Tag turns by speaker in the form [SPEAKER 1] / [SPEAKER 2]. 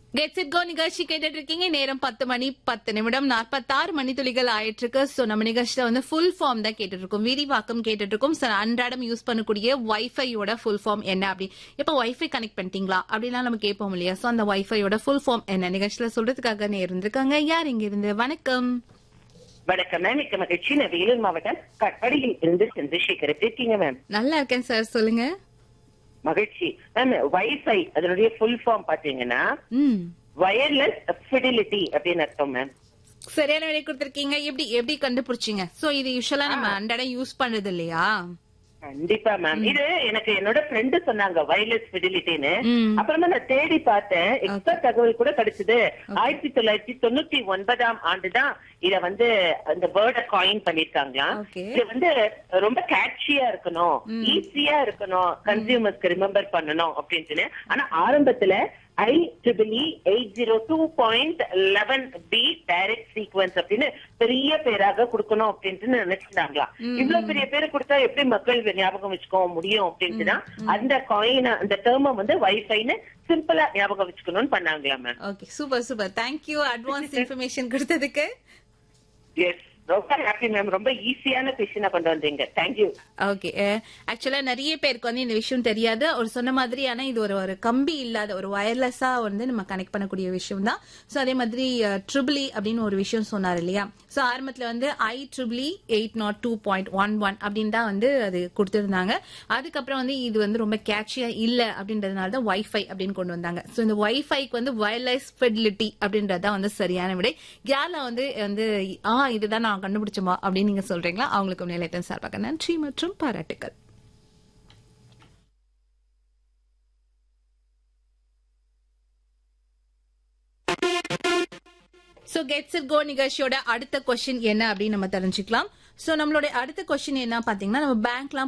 [SPEAKER 1] Gets it go நிகழ்ச்சி கேட்டுட்டு இருக்கீங்க நேரம் பத்து மணி பத்து நிமிடம் நாற்பத்தாறு மணி துளிகள் ஆயிட்டு இருக்கு சோ நம்ம நிகழ்ச்சியில வந்து ஃபுல் ஃபார்ம் தான் கேட்டுட்டு இருக்கோம் விரிவாக்கம் கேட்டுட்டு இருக்கோம் So, அன்றாடம் யூஸ் பண்ணக்கூடிய வைஃபையோட ஃபுல் ஃபார்ம் என்ன அப்படி இப்ப வைஃபை கனெக்ட் பண்ணிட்டீங்களா அப்படிலாம் நம்ம கேட்போம் இல்லையா சோ அந்த வைஃபையோட ஃபுல் ஃபார்ம் என்ன நிகழ்ச்சியில சொல்றதுக்காக நேர் இருந்திருக்காங்க யார் இங்க இருந்து வணக்கம்
[SPEAKER 2] வணக்கம் மேம் மிக்க மகிழ்ச்சி நான் வேலூர் மாவட்டம் கட்படியில் இருந்து சந்திரசேகர் எப்படி இருக்கீங்க மேம்
[SPEAKER 1] நல்லா இருக்கேன் சார் சொல்லுங்க
[SPEAKER 2] மகிழ்ச்சி மேம் வைஃபை அதனுடைய ஃபுல் ஃபார்ம் பாத்தீங்கன்னா
[SPEAKER 1] ம்
[SPEAKER 2] வயர்லெஸ் ஃபிடிலிட்டி அப்படின்னு அர்த்தம் மேம்
[SPEAKER 1] சரியான விடை கொடுத்திருக்கீங்க எப்படி எப்படி கண்டுபிடிச்சீங்க சோ இது யூஸ்வலா நம்ம அன்றாடம் யூஸ் பண்றது இல்லையா
[SPEAKER 2] கண்டிப்பா மேம் இது எனக்கு என்னோட ஃப்ரெண்டு சொன்னாங்க வயர்லெஸ் ஃபிடிலிட்டின்னு
[SPEAKER 1] ம்.
[SPEAKER 2] அப்புறமா நான் தேடி பார்த்தேன் எக்ஸ்ட்ரா தகவல் கூட கிடைச்சது ஆயிரத்தி தொள்ளாயிரத்தி தொண்ணூத்தி ஒன்பதாம் ஆண்டு தான் இத வந்து அந்த வேர்டை காயின் பண்ணிருக்காங்களாம்
[SPEAKER 1] Okay.
[SPEAKER 2] இது வந்து ரொம்ப கேட்சியா இருக்கணும் ஈஸியா இருக்கணும் கன்சியூமர்ஸ்க்கு ரிமெம்பர் பண்ணணும் அப்படின்ட்டு ஆனா ஆரம்பத்துல I triple eight zero two point eleven B direct sequence அப்படின்னு பெரிய பேராக கொடுக்கணும் அப்படின்ட்டு நினைச்சிருந்தாங்களாம் இவ்வளவு பெரிய பேரு கொடுத்தா எப்படி மக்கள் ஞாபகம் வச்சுக்க முடியும் அப்படின்ட்டு தான் அந்த காயின் அந்த டேர்ம வந்து வைஃபைன்னு சிம்பிளா ஞாபகம் வச்சுக்கணும்னு பண்ணாங்களா ma'am
[SPEAKER 1] okay super super thank you advance information கொடுத்ததுக்கு
[SPEAKER 2] எஸ் ரொம்ப ஹாப்பி மேம் ரொம்ப ஈஸியான கொஸ்டினா கொண்டு வந்தீங்க தேங்க்யூ
[SPEAKER 1] ஓகே ஆக்சுவலா நிறைய பேருக்கு வந்து இந்த விஷயம் தெரியாது ஒரு சொன்ன மாதிரியான இது ஒரு ஒரு கம்பி இல்லாத ஒரு வயர்லெஸ்ஸா வந்து நம்ம கனெக்ட் பண்ணக்கூடிய விஷயம் தான் ஸோ அதே மாதிரி ட்ரிபிளி அப்படின்னு ஒரு விஷயம் சொன்னார் இல்லையா ஸோ ஆரம்பத்தில் வந்து I triple eight naught two point one one அப்படின்னு தான் வந்து அது கொடுத்துருந்தாங்க அதுக்கப்புறம் வந்து இது வந்து ரொம்ப கேட்சியா இல்லை அப்படின்றதுனால தான் வைஃபை அப்படின்னு கொண்டு வந்தாங்க ஸோ இந்த வைஃபைக்கு வந்து வயர்லெஸ் ஃபெடிலிட்டி அப்படின்றது தான் வந்து சரியான விடை யாரில் வந்து வந்து ஆ இதுதான் நான் கண்டுபிடிச்சோமா அப்படின்னு நீங்க சொல்றீங்களா அவங்களுக்கு நிலையத்தின் சார்பாக நன்றி மற்றும் பாராட்டுக்கள் சோ கெட்ஸ் இட் கோ நிகழ்ச்சியோட அடுத்த கொஸ்டின் என்ன அப்படின்னு நம்ம தெரிஞ்சுக்கலாம் சோ நம்மளுடைய அடுத்த கொஸ்டின் என்ன பாத்தீங்கன்னா நம்ம பேங்க்லாம்